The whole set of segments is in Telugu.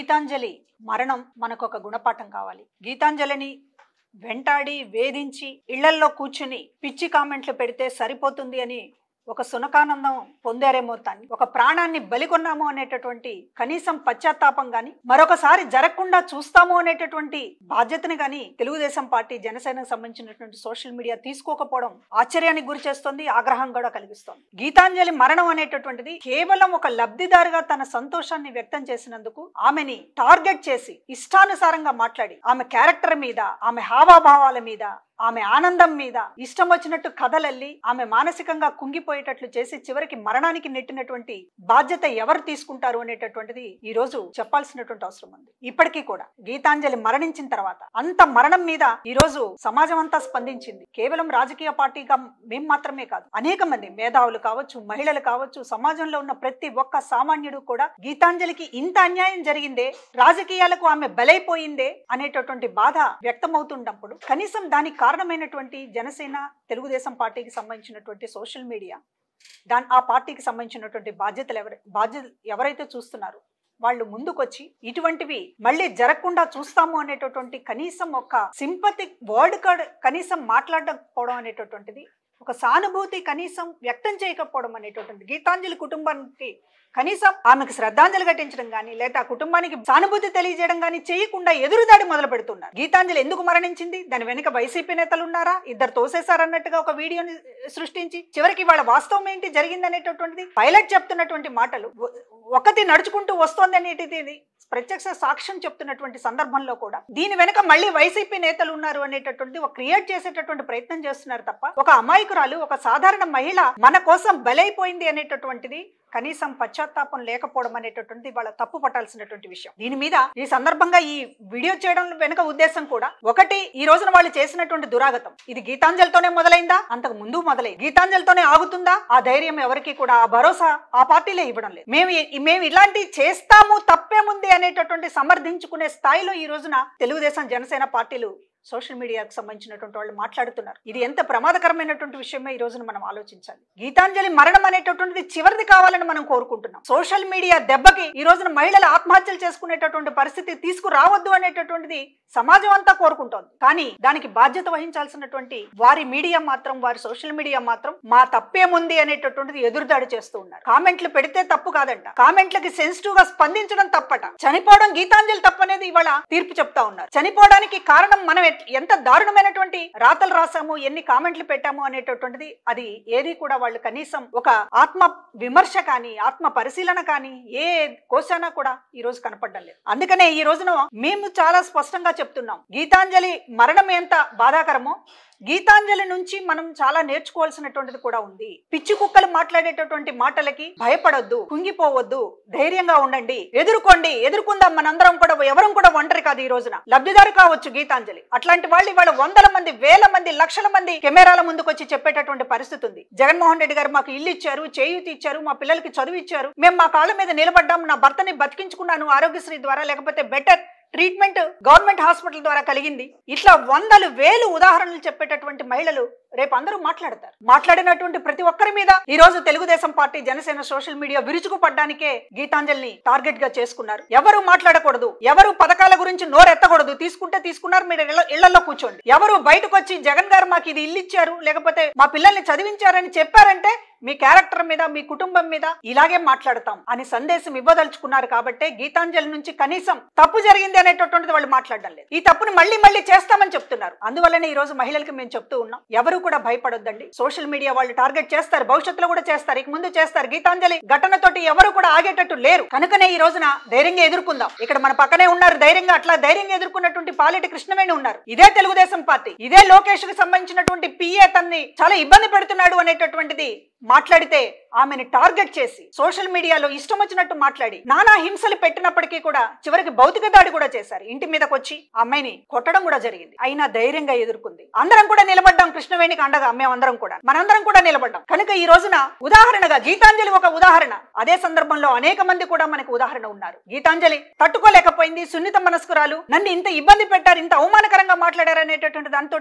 గీతాంజలి మరణం మనకొక గుణపాఠం కావాలి గీతాంజలిని వెంటాడి వేధించి ఇళ్లల్లో కూర్చుని పిచ్చి కామెంట్లు పెడితే సరిపోతుంది అని ఒక సునకానందం పొందారేమో తాన్ని ఒక ప్రాణాన్ని బలికొన్నాము అనేటటువంటి కనీసం పశ్చాత్తాపం గాని మరొకసారి జరగకుండా చూస్తాము అనేటటువంటి బాధ్యతని గాని తెలుగుదేశం పార్టీ జనసేనకు సంబంధించినటువంటి సోషల్ మీడియా తీసుకోకపోవడం ఆశ్చర్యానికి గురి చేస్తుంది ఆగ్రహం కూడా కలిగిస్తోంది గీతాంజలి మరణం అనేటటువంటిది కేవలం ఒక లబ్ధిదారుగా తన సంతోషాన్ని వ్యక్తం చేసినందుకు ఆమెని టార్గెట్ చేసి ఇష్టానుసారంగా మాట్లాడి ఆమె క్యారెక్టర్ మీద ఆమె హావాభావాల మీద ఆమె ఆనందం మీద ఇష్టం వచ్చినట్టు కథలల్లి ఆమె మానసికంగా కుంగిపోయేటట్లు చేసి చివరికి మరణానికి నెట్టినటువంటి బాధ్యత ఎవరు తీసుకుంటారు అనేటటువంటిది ఈ రోజు చెప్పాల్సినటువంటి అవసరం ఉంది ఇప్పటికీ కూడా గీతాంజలి మరణించిన తర్వాత అంత మరణం మీద ఈ రోజు సమాజం అంతా స్పందించింది కేవలం రాజకీయ పార్టీగా మేం మాత్రమే కాదు అనేక మంది మేధావులు కావచ్చు మహిళలు కావచ్చు సమాజంలో ఉన్న ప్రతి ఒక్క సామాన్యుడు కూడా గీతాంజలికి ఇంత అన్యాయం జరిగిందే రాజకీయాలకు ఆమె బలైపోయిందే అనేటటువంటి బాధ వ్యక్తమవుతున్నప్పుడు కనీసం దానికి కారణమైనటువంటి జనసేన తెలుగుదేశం పార్టీకి సంబంధించినటువంటి సోషల్ మీడియా దాని ఆ పార్టీకి సంబంధించినటువంటి బాధ్యతలు ఎవరు బాధ్యత ఎవరైతే చూస్తున్నారో వాళ్ళు ముందుకొచ్చి ఇటువంటివి మళ్ళీ జరగకుండా చూస్తాము అనేటటువంటి కనీసం ఒక సింపతి వర్డ్ కార్డ్ కనీసం మాట్లాడకపోవడం అనేటటువంటిది ఒక సానుభూతి కనీసం వ్యక్తం చేయకపోవడం అనేటటువంటి గీతాంజలి కుటుంబానికి కనీసం ఆమెకు శ్రద్ధాంజలి ఘటించడం కానీ లేదా ఆ కుటుంబానికి సానుభూతి తెలియజేయడం కానీ చేయకుండా ఎదురుదాడి మొదలు పెడుతున్నారు గీతాంజలి ఎందుకు మరణించింది దాని వెనుక వైసీపీ నేతలు ఉన్నారా ఇద్దరు తోసేశారన్నట్టుగా ఒక వీడియోని సృష్టించి చివరికి వాళ్ళ వాస్తవం ఏంటి జరిగింది అనేటటువంటిది పైలట్ చెప్తున్నటువంటి మాటలు ఒ- ఒకటి నడుచుకుంటూ వస్తోంది అనేటిది ప్రత్యక్ష సాక్ష్యం చెప్తున్నటువంటి సందర్భంలో కూడా దీని వెనుక మళ్ళీ వైసీపీ నేతలు ఉన్నారు అనేటటువంటి ఒక క్రియేట్ చేసేటటువంటి ప్రయత్నం చేస్తున్నారు తప్ప ఒక అమాయకురాలు ఒక సాధారణ మహిళ మన కోసం బలైపోయింది అనేటటువంటిది కనీసం పశ్చాత్తాపం లేకపోవడం అనేటటువంటిది వాళ్ళ తప్పు పట్టాల్సినటువంటి విషయం దీని మీద ఈ సందర్భంగా ఈ వీడియో చేయడం వెనుక ఉద్దేశం కూడా ఒకటి ఈ రోజున వాళ్ళు చేసినటువంటి దురాగతం ఇది గీతాంజలితోనే మొదలైందా అంతకు ముందు మొదలైంది గీతాంజలితోనే ఆగుతుందా ఆ ధైర్యం ఎవరికి కూడా ఆ భరోసా ఆ పార్టీలే ఇవ్వడం లేదు మేము ఈ- మేము ఇలాంటి చేస్తాము తప్పేముంది అనేటటువంటి సమర్థించుకునే స్థాయిలో ఈ రోజున తెలుగుదేశం జనసేన పార్టీలు సోషల్ మీడియాకు సంబంధించినటువంటి వాళ్ళు మాట్లాడుతున్నారు ఇది ఎంత ప్రమాదకరమైనటువంటి విషయమే ఈ రోజున మనం ఆలోచించాలి గీతాంజలి మరణం అనేటటువంటిది చివరిది కావాలని మనం కోరుకుంటున్నాం సోషల్ మీడియా దెబ్బకి ఈ రోజున మహిళలు ఆత్మహత్యలు చేసుకునేటటువంటి పరిస్థితి తీసుకురావద్దు అనేటటువంటిది సమాజం అంతా కోరుకుంటోంది కానీ దానికి బాధ్యత వహించాల్సినటువంటి వారి మీడియా మాత్రం వారి సోషల్ మీడియా మాత్రం మా తప్పేముంది అనేటటువంటిది ఎదురుదాడి చేస్తూ ఉన్నారు కామెంట్లు పెడితే తప్పు కాదంట కామెంట్లకి సెన్సిటివ్ గా స్పందించడం తప్పట చనిపోవడం గీతాంజలి తప్పనేది ఇవాళ తీర్పు చెప్తా ఉన్నారు చనిపోవడానికి కారణం మనం ఎట్- ఎంత దారుణమైనటువంటి రాతలు రాసాము ఎన్ని కామెంట్లు పెట్టాము అనేటటువంటిది అది ఏది కూడా వాళ్ళు కనీసం ఒక ఆత్మ విమర్శ కానీ ఆత్మ పరిశీలన కానీ ఏ కోశానా కూడా ఈ రోజు కనపడడం లేదు అందుకనే ఈ రోజున మేము చాలా స్పష్టంగా చెప్తున్నాం గీతాంజలి మరణం ఎంత బాధాకరమో గీతాంజలి నుంచి మనం చాలా నేర్చుకోవాల్సినటువంటిది కూడా ఉంది పిచ్చి కుక్కలు మాట్లాడేటటువంటి మాటలకి భయపడొద్దు కుంగిపోవద్దు ధైర్యంగా ఉండండి ఎదుర్కోండి ఎదుర్కొందాం మనందరం కూడా ఎవరం కూడా ఒంటరి కాదు ఈ రోజున లబ్ధిదారు కావచ్చు గీతాంజలి అట్లాంటి వాళ్ళు ఇవాళ వందల మంది వేల మంది లక్షల మంది కెమెరాల ముందుకు వచ్చి చెప్పేటటువంటి పరిస్థితి ఉంది జగన్మోహన్ రెడ్డి గారు మాకు ఇల్లు ఇచ్చారు చేయూతి ఇచ్చారు మా పిల్లలకి చదువు ఇచ్చారు మేము మా కాళ్ళ మీద నిలబడ్డాం నా భర్తని బతికించుకున్నాను ఆరోగ్యశ్రీ ద్వారా లేకపోతే బెటర్ ట్రీట్మెంట్ గవర్నమెంట్ హాస్పిటల్ ద్వారా కలిగింది ఇట్లా వందలు వేలు ఉదాహరణలు చెప్పేటటువంటి మహిళలు రేపు అందరూ మాట్లాడతారు మాట్లాడినటువంటి ప్రతి ఒక్కరి మీద ఈ రోజు Telugu Desam party Janasena social media విరుచుకుపడ్డానికే గీతాంజలిని టార్గెట్ గా చేసుకున్నారు ఎవరు మాట్లాడకూడదు ఎవరు పథకాల గురించి నోరెత్తకూడదు తీసుకుంటే తీసుకున్నారు మీరు ఇళ్ళ- ఇళ్లలో కూర్చోండి ఎవరు బయటకు వచ్చి జగన్ గారు మాకు ఇది ఇల్లు ఇచ్చారు లేకపోతే మా పిల్లల్ని చదివించారని చెప్పారంటే మీ క్యారెక్టర్ మీద మీ కుటుంబం మీద ఇలాగే మాట్లాడతాం అని సందేశం ఇవ్వదలుచుకున్నారు కాబట్టే గీతాంజలి నుంచి కనీసం తప్పు జరిగింది అనేటటువంటిది వాళ్ళు మాట్లాడడం లేదు ఈ తప్పుని మళ్ళీ మళ్ళీ చేస్తామని చెప్తున్నారు అందువల్లనే ఈ రోజు మహిళలకి మేము చెప్తూ ఉన్నాం ఎవరు కూడా భయపడొద్దండి సోషల్ మీడియా వాళ్ళు టార్గెట్ చేస్తారు భవిష్యత్తులో కూడా చేస్తారు ఇక ముందు చేస్తారు గీతాంజలి ఘటనతోటి ఎవరు కూడా ఆగేటట్టు లేరు కనుకనే ఈ రోజున ధైర్యంగా ఎదుర్కొందాం ఇక్కడ మన పక్కనే ఉన్నారు ధైర్యంగా అట్లా ధైర్యంగా ఎదుర్కొన్నటువంటి పాలెటి కృష్ణవేణి ఉన్నారు ఇదే తెలుగుదేశం పార్టీ ఇదే లోకేష్ కి సంబంధించినటువంటి పిఏ తన్ని చాలా ఇబ్బంది పెడుతున్నాడు అనేటటువంటిది మాట్లాడితే ఆమెను టార్గెట్ చేసి సోషల్ మీడియాలో ఇష్టం వచ్చినట్టు మాట్లాడి నానా హింసలు పెట్టినప్పటికీ కూడా చివరికి భౌతిక దాడి కూడా చేశారు ఇంటి మీదకి వచ్చి ఆ అమ్మాయిని కొట్టడం కూడా జరిగింది అయినా ధైర్యంగా ఎదుర్కొంది అందరం కూడా నిలబడ్డాం కృష్ణవేణికి అండగా మేమందరం కూడా మనందరం కూడా నిలబడ్డాం కనుక ఈ రోజున ఉదాహరణగా గీతాంజలి ఒక ఉదాహరణ అదే సందర్భంలో అనేక మంది కూడా మనకు ఉదాహరణ ఉన్నారు గీతాంజలి తట్టుకోలేకపోయింది సున్నిత మనస్కురాలు నన్ను ఇంత ఇబ్బంది పెట్టారు ఇంత అవమానకరంగా మాట్లాడారు అనేటటువంటి దాంతో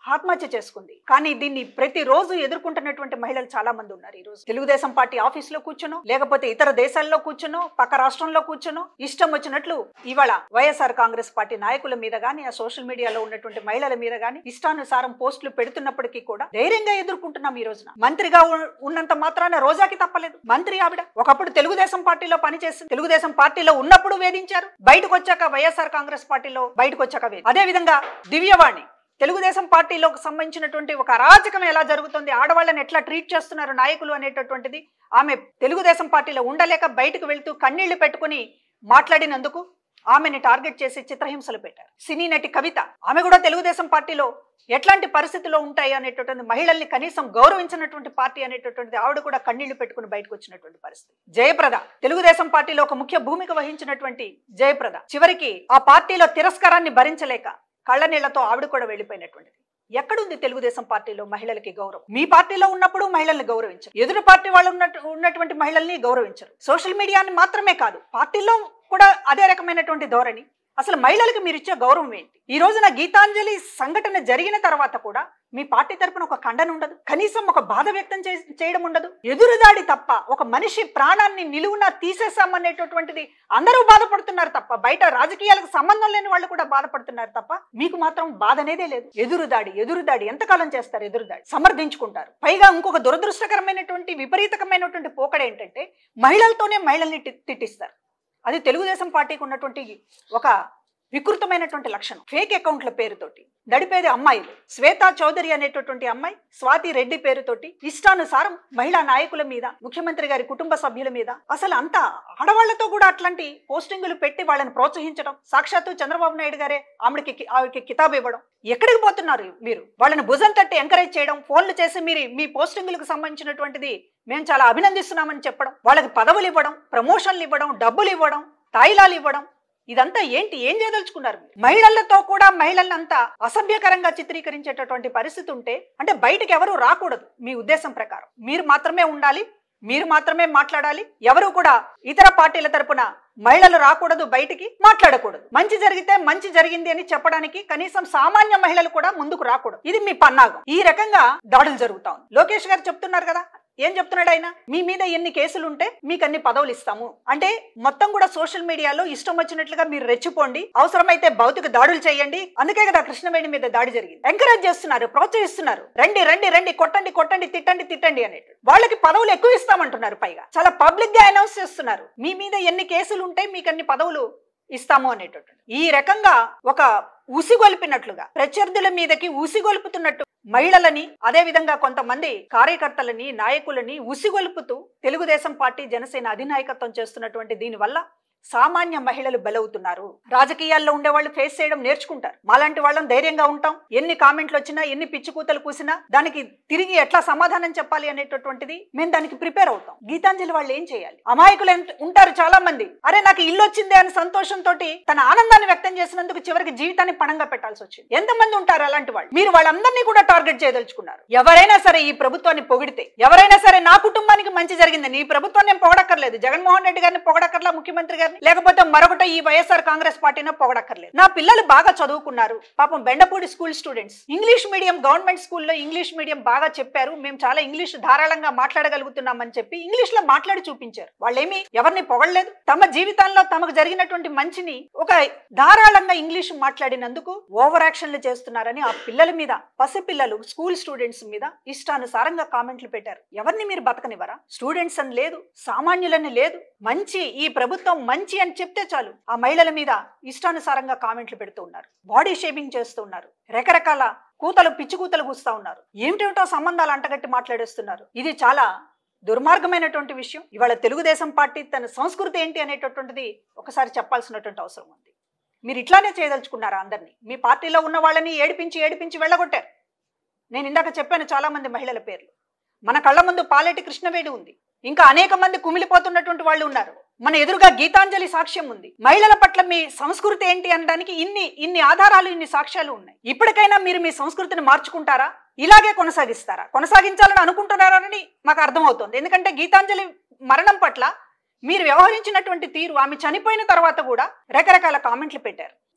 ఆత్మహత్య చేసుకుంది కానీ దీన్ని ప్రతిరోజు ఎదుర్కొంటున్నటువంటి మహిళలు చాలా మంది ఉన్నారు ఈ రోజు తెలుగుదేశం పార్టీ ఆఫీస్ లో కూర్చునో లేకపోతే ఇతర దేశాల్లో కూర్చునో పక్క రాష్ట్రంలో కూర్చునో ఇష్టం వచ్చినట్లు ఇవాళ వైఎస్ఆర్ కాంగ్రెస్ పార్టీ నాయకుల మీద గానీ ఆ సోషల్ మీడియాలో ఉన్నటువంటి మహిళల మీద గానీ ఇష్టానుసారం పోస్టులు పెడుతున్నప్పటికీ కూడా ధైర్యంగా ఎదుర్కొంటున్నాం ఈ రోజున మంత్రిగా ఉ- ఉన్నంత మాత్రాన రోజాకి తప్పలేదు మంత్రి ఆవిడ ఒకప్పుడు తెలుగుదేశం పార్టీలో పనిచేసింది తెలుగుదేశం పార్టీలో ఉన్నప్పుడు వేధించారు బయటకు వచ్చాక వైఎస్ఆర్ కాంగ్రెస్ పార్టీలో బయటకు వచ్చాక వేది అదే విధంగా దివ్యవాణి తెలుగుదేశం పార్టీలోకి సంబంధించినటువంటి ఒక అరాచకం ఎలా జరుగుతుంది ఆడవాళ్ళని ఎట్లా ట్రీట్ చేస్తున్నారు నాయకులు అనేటటువంటిది ఆమె తెలుగుదేశం పార్టీలో ఉండలేక బయటకు వెళ్తూ కన్నీళ్లు పెట్టుకుని మాట్లాడినందుకు ఆమెని టార్గెట్ చేసి చిత్రహింసలు పెట్టారు సినీ నటి కవిత ఆమె కూడా తెలుగుదేశం పార్టీలో ఎట్లాంటి పరిస్థితుల్లో ఉంటాయి అనేటటువంటి మహిళల్ని కనీసం గౌరవించినటువంటి పార్టీ అనేటటువంటిది ఆవిడ కూడా కన్నీళ్లు పెట్టుకుని బయటకు వచ్చినటువంటి పరిస్థితి జయప్రద తెలుగుదేశం పార్టీలో ఒక ముఖ్య భూమిక వహించినటువంటి జయప్రద చివరికి ఆ పార్టీలో తిరస్కారాన్ని భరించలేక కళ్ళ నీళ్లతో ఆవిడ కూడా వెళ్ళిపోయినటువంటిది ఎక్కడుంది తెలుగుదేశం పార్టీలో మహిళలకి గౌరవం మీ పార్టీలో ఉన్నప్పుడు మహిళల్ని గౌరవించరు ఎదురు పార్టీ వాళ్ళు ఉన్నట్టు ఉన్నటువంటి మహిళల్ని గౌరవించరు సోషల్ మీడియాని మాత్రమే కాదు పార్టీలో కూడా అదే రకమైనటువంటి ధోరణి అసలు మహిళలకు మీరు ఇచ్చే గౌరవం ఏంటి ఈ రోజున గీతాంజలి సంఘటన జరిగిన తర్వాత కూడా మీ పార్టీ తరపున ఒక ఖండన ఉండదు కనీసం ఒక బాధ వ్యక్తం చే- చేయడం ఉండదు ఎదురుదాడి తప్ప ఒక మనిషి ప్రాణాన్ని నిలువున తీసేసామనేటటువంటిది అందరూ బాధపడుతున్నారు తప్ప బయట రాజకీయాలకు సంబంధం లేని వాళ్ళు కూడా బాధపడుతున్నారు తప్ప మీకు మాత్రం బాధ అనేదే లేదు ఎదురుదాడి ఎదురుదాడి ఎంతకాలం చేస్తారు ఎదురుదాడి సమర్థించుకుంటారు పైగా ఇంకొక దురదృష్టకరమైనటువంటి విపరీతకమైనటువంటి పోకడ ఏంటంటే మహిళలతోనే మహిళల్ని టి- తిట్టిస్తారు అది తెలుగుదేశం పార్టీకి ఉన్నటువంటి ఒక వికృతమైనటువంటి లక్షణం ఫేక్ అకౌంట్ల పేరుతోటి నడిపేది అమ్మాయిలు శ్వేతా చౌదరి అనేటటువంటి అమ్మాయి స్వాతి రెడ్డి పేరుతోటి ఇష్టానుసారం మహిళా నాయకుల మీద ముఖ్యమంత్రి గారి కుటుంబ సభ్యుల మీద అసలు అంతా ఆడవాళ్లతో కూడా అట్లాంటి పోస్టింగులు పెట్టి వాళ్ళని ప్రోత్సహించడం సాక్షాత్తు చంద్రబాబు నాయుడు గారే ఆవిడకి కి- ఆవిడకి కితాబు ఇవ్వడం ఎక్కడికి పోతున్నారు మీరు వాళ్ళని భుజం తట్టి ఎంకరేజ్ చేయడం ఫోన్లు చేసి మీరు మీ పోస్టింగులకు సంబంధించినటువంటిది మేము చాలా అభినందిస్తున్నామని చెప్పడం వాళ్ళకి పదవులు ఇవ్వడం ప్రమోషన్లు ఇవ్వడం డబ్బులు ఇవ్వడం తాయిలాలు ఇవ్వడం ఇదంతా ఏంటి ఏం చేయదలుచుకున్నారు మీరు? మహిళలతో కూడా మహిళల్ని అంతా అసభ్యకరంగా చిత్రీకరించేటటువంటి పరిస్థితి ఉంటే అంటే బయటకు ఎవరు రాకూడదు మీ ఉద్దేశం ప్రకారం మీరు మాత్రమే ఉండాలి మీరు మాత్రమే మాట్లాడాలి ఎవరు కూడా ఇతర పార్టీల తరపున మహిళలు రాకూడదు బయటికి మాట్లాడకూడదు మంచి జరిగితే మంచి జరిగింది అని చెప్పడానికి కనీసం సామాన్య మహిళలు కూడా ముందుకు రాకూడదు ఇది మీ పన్నాగం ఈ రకంగా దాడులు జరుగుతా ఉంది లోకేష్ గారు చెప్తున్నారు కదా ఏం చెప్తున్నాడు ఆయన మీ మీద ఎన్ని కేసులు ఉంటే మీకు అన్ని పదవులు ఇస్తాము అంటే మొత్తం కూడా సోషల్ మీడియాలో ఇష్టం వచ్చినట్లుగా మీరు రెచ్చిపోండి అవసరమైతే భౌతిక దాడులు చేయండి అందుకే కదా కృష్ణవేణి మీద దాడి జరిగింది ఎంకరేజ్ చేస్తున్నారు ప్రోత్సహిస్తున్నారు రండి రండి రండి కొట్టండి కొట్టండి తిట్టండి తిట్టండి అనేట్టు వాళ్ళకి పదవులు ఎక్కువ ఇస్తామంటున్నారు పైగా చాలా పబ్లిక్ గా అనౌన్స్ చేస్తున్నారు మీ మీద ఎన్ని కేసులు ఉంటే మీకు అన్ని పదవులు ఇస్తాము అనేటట్టు ఈ రకంగా ఒక ఉసిగొల్పినట్లుగా ప్రత్యర్థుల మీదకి ఉసిగొల్పుతున్నట్టు మహిళలని అదే విధంగా కొంతమంది కార్యకర్తలని నాయకులని ఉసిగొల్పుతూ తెలుగుదేశం పార్టీ జనసేన అధినాయకత్వం చేస్తున్నటువంటి దీని వల్ల సామాన్య మహిళలు బలవుతున్నారు రాజకీయాల్లో ఉండే వాళ్ళు ఫేస్ చేయడం నేర్చుకుంటారు మాలాంటి వాళ్ళం ధైర్యంగా ఉంటాం ఎన్ని కామెంట్లు వచ్చినా ఎన్ని పిచ్చి కూతలు కూసినా దానికి తిరిగి ఎట్లా సమాధానం చెప్పాలి అనేటటువంటిది మేము దానికి ప్రిపేర్ అవుతాం గీతాంజలి వాళ్ళు ఏం చేయాలి అమాయకులు ఎంత- ఉంటారు చాలా మంది అరే నాకు ఇల్లు వచ్చిందే అని సంతోషంతో తన ఆనందాన్ని వ్యక్తం చేసినందుకు చివరికి జీవితాన్ని పణంగా పెట్టాల్సి వచ్చింది ఎంతమంది ఉంటారు అలాంటి వాళ్ళు మీరు వాళ్ళందరినీ కూడా టార్గెట్ చేయదలుచుకున్నారు ఎవరైనా సరే ఈ ప్రభుత్వాన్ని పొగిడితే ఎవరైనా సరే నా కుటుంబానికి మంచి జరిగిందని ఈ ప్రభుత్వాన్ని నేను పొగడక్కర్లేదు జగన్మోహన్ రెడ్డి గారిని పొగడక్కర్లా ముఖ్యమంత్రి గారిని లేకపోతే మరొకటి ఈ వైఎస్ఆర్ కాంగ్రెస్ పార్టీని పొగడక్కర్లేదు నా పిల్లలు బాగా చదువుకున్నారు పాపం Bendapudi school students English medium government స్కూల్లో ఇంగ్లీష్ మీడియం బాగా చెప్పారు మేము చాలా ఇంగ్లీష్ ధారాళంగా మాట్లాడగలుగుతున్నామని చెప్పి ఇంగ్లీష్ లో మాట్లాడి చూపించారు వాళ్ళేమి ఎవరిని పొగడలేదు తమ జీవితాల్లో తమకు జరిగినటువంటి మంచిని ఒక ధారాళంగా ఇంగ్లీష్ మాట్లాడినందుకు ఓవర్ యాక్షన్లు చేస్తున్నారని ఆ పిల్లల మీద పసిపిల్లలు స్కూల్ స్టూడెంట్స్ మీద ఇష్టానుసారంగా కామెంట్లు పెట్టారు ఎవరిని మీరు బతకనివ్వరా స్టూడెంట్స్ అని లేదు సామాన్యులని లేదు మంచి ఈ ప్రభుత్వం మంచి అని చెప్తే చాలు ఆ మహిళల మీద ఇష్టానుసారంగా కామెంట్లు పెడుతూ ఉన్నారు బాడీ షేపింగ్ చేస్తూ ఉన్నారు రకరకాల కూతలు పిచ్చి కూతలు కూస్తా ఉన్నారు ఏమిటేమిటో సంబంధాలు అంటగట్టి మాట్లాడేస్తున్నారు ఇది చాలా దుర్మార్గమైనటువంటి విషయం ఇవాళ తెలుగుదేశం పార్టీ తన సంస్కృతి ఏంటి అనేటటువంటిది ఒకసారి చెప్పాల్సినటువంటి అవసరం ఉంది మీరు ఇట్లానే చేయదలుచుకున్నారా అందరినీ మీ పార్టీలో ఉన్న వాళ్ళని ఏడిపించి ఏడిపించి వెళ్ళగొట్టారు నేను ఇందాక చెప్పాను చాలా మంది మహిళల పేర్లు మన కళ్ళ ముందు పాలేటి కృష్ణవేణి ఉంది ఇంకా అనేక మంది కుమిలిపోతున్నటువంటి వాళ్ళు ఉన్నారు మన ఎదురుగా గీతాంజలి సాక్ష్యం ఉంది మహిళల పట్ల మీ సంస్కృతి ఏంటి అనడానికి ఇన్ని ఇన్ని ఆధారాలు ఇన్ని సాక్ష్యాలు ఉన్నాయి ఇప్పటికైనా మీరు మీ సంస్కృతిని మార్చుకుంటారా ఇలాగే కొనసాగిస్తారా కొనసాగించాలని అనుకుంటున్నారని మాకు అర్థమవుతుంది ఎందుకంటే గీతాంజలి మరణం పట్ల మీరు వ్యవహరించినటువంటి తీరు ఆమె చనిపోయిన తర్వాత కూడా రకరకాల కామెంట్లు పెట్టారు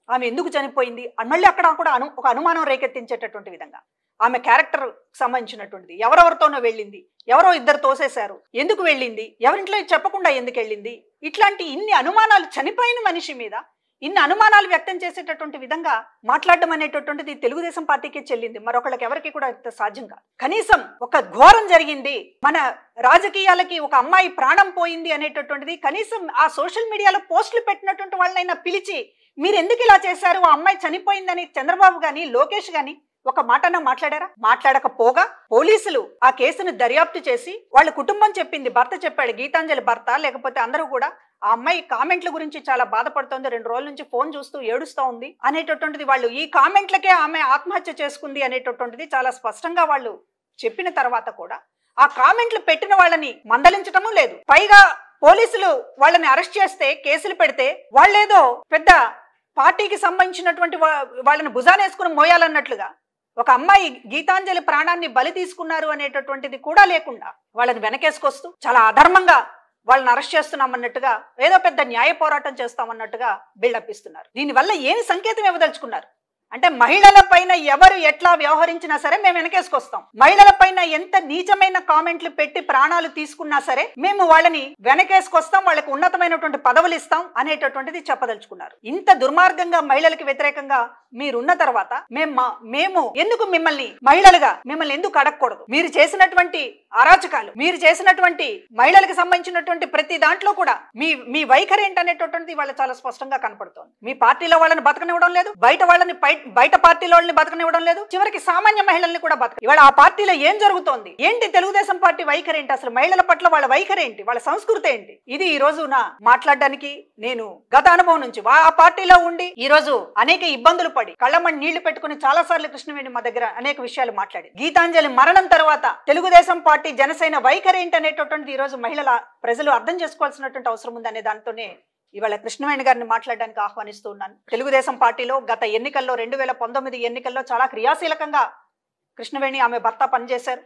ఆమె ఎందుకు చనిపోయింది అని మళ్ళీ అక్కడ కూడా అను ఒక అనుమానం రేకెత్తించేటటువంటి విధంగా ఆమె క్యారెక్టర్ సంబంధించినటువంటిది ఎవరెవరితోనో వెళ్ళింది ఎవరో ఇద్దరు తోసేశారు ఎందుకు వెళ్ళింది ఎవరింట్లో చెప్పకుండా ఎందుకు వెళ్ళింది ఇట్లాంటి ఇన్ని అనుమానాలు చనిపోయిన మనిషి మీద ఇన్ని అనుమానాలు వ్యక్తం చేసేటటువంటి విధంగా మాట్లాడడం అనేటటువంటిది తెలుగుదేశం పార్టీకే చెల్లింది మరొకళ్ళకి ఎవరికి కూడా ఇంత సాధ్యం కాదు కనీసం ఒక ఘోరం జరిగింది మన రాజకీయాలకి ఒక అమ్మాయి ప్రాణం పోయింది అనేటటువంటిది కనీసం ఆ సోషల్ మీడియాలో పోస్టులు పెట్టినటువంటి వాళ్ళనైనా పిలిచి మీరు ఎందుకు ఇలా చేశారు ఆ అమ్మాయి చనిపోయిందని చంద్రబాబు గాని లోకేష్ గాని ఒక మాటన మాట్లాడారా మాట్లాడకపోగా పోలీసులు ఆ కేసును దర్యాప్తు చేసి వాళ్ళ కుటుంబం చెప్పింది భర్త చెప్పాడు గీతాంజలి భర్త లేకపోతే అందరూ కూడా ఆ అమ్మాయి కామెంట్ల గురించి చాలా బాధపడుతోంది రెండు రోజుల నుంచి ఫోన్ చూస్తూ ఏడుస్తూ ఉంది అనేటటువంటిది వాళ్ళు ఈ కామెంట్లకే ఆమె ఆత్మహత్య చేసుకుంది అనేటటువంటిది చాలా స్పష్టంగా వాళ్ళు చెప్పిన తర్వాత కూడా ఆ కామెంట్లు పెట్టిన వాళ్ళని మందలించటము లేదు పైగా పోలీసులు వాళ్ళని అరెస్ట్ చేస్తే కేసులు పెడితే వాళ్ళేదో పెద్ద పార్టీకి సంబంధించినటువంటి వా- వాళ్ళని భుజానేసుకుని మోయాలన్నట్లుగా ఒక అమ్మాయి గీతాంజలి ప్రాణాన్ని బలి తీసుకున్నారు అనేటటువంటిది కూడా లేకుండా వాళ్ళని వెనకేసుకొస్తూ చాలా అధర్మంగా వాళ్ళని అరెస్ట్ చేస్తున్నామన్నట్టుగా ఏదో పెద్ద న్యాయ పోరాటం చేస్తామన్నట్టుగా బిల్డప్ ఇస్తున్నారు దీనివల్ల ఏమి సంకేతం ఇవ్వదలుచుకున్నారు అంటే మహిళల పైన ఎవరు ఎట్లా వ్యవహరించినా సరే మేము వెనకేసుకొస్తాం మహిళల పైన ఎంత నీచమైన కామెంట్లు పెట్టి ప్రాణాలు తీసుకున్నా సరే మేము వాళ్ళని వెనకేసుకొస్తాం వాళ్ళకి ఉన్నతమైనటువంటి పదవులు ఇస్తాం అనేటటువంటిది చెప్పదలుచుకున్నారు ఇంత దుర్మార్గంగా మహిళలకు వ్యతిరేకంగా మీరున్న తర్వాత మేము మా- మేము ఎందుకు మిమ్మల్ని మహిళలుగా మిమ్మల్ని ఎందుకు అడగకూడదు మీరు చేసినటువంటి అరాచకాలు మీరు చేసినటువంటి మహిళలకు సంబంధించినటువంటి ప్రతి దాంట్లో కూడా మీ మీ వైఖరి ఏంటనేటటువంటిది వాళ్ళ చాలా స్పష్టంగా కనపడుతోంది మీ పార్టీలో వాళ్ళని బతకనివ్వడం లేదు బయట వాళ్ళని బయట బయట పార్టీలో వాళ్ళని బతకనివ్వడం లేదు చివరికి సామాన్య మహిళల్ని కూడా బతక ఇవాళ ఆ పార్టీలో ఏం జరుగుతోంది ఏంటి తెలుగుదేశం పార్టీ వైఖరి ఏంటి అసలు మహిళల పట్ల వాళ్ళ వైఖరి ఏంటి వాళ్ళ సంస్కృతి ఏంటి ఇది ఈ రోజు నా మాట్లాడడానికి నేను గత అనుభవం నుంచి వా- ఆ పార్టీలో ఉండి ఈ రోజు అనేక ఇబ్బందులు పడి కళ్ళమని నీళ్లు పెట్టుకుని చాలా సార్లు కృష్ణవేణి మా దగ్గర అనేక విషయాలు మాట్లాడి గీతాంజలి మరణం తర్వాత తెలుగుదేశం పార్టీ జనసేన వైఖరి ఏంటి అనేటటువంటిది ఈ రోజు మహిళల ప్రజలు అర్థం చేసుకోవాల్సినటువంటి అవసరం ఉంది అనే దాంతోనే ఇవాళ కృష్ణవేణి గారిని మాట్లాడడానికి ఆహ్వానిస్తూ ఉన్నాను తెలుగుదేశం పార్టీలో గత ఎన్నికల్లో రెండు వేల పంతొమ్మిది ఎన్నికల్లో చాలా క్రియాశీలకంగా కృష్ణవేణి ఆమె భర్త పనిచేశారు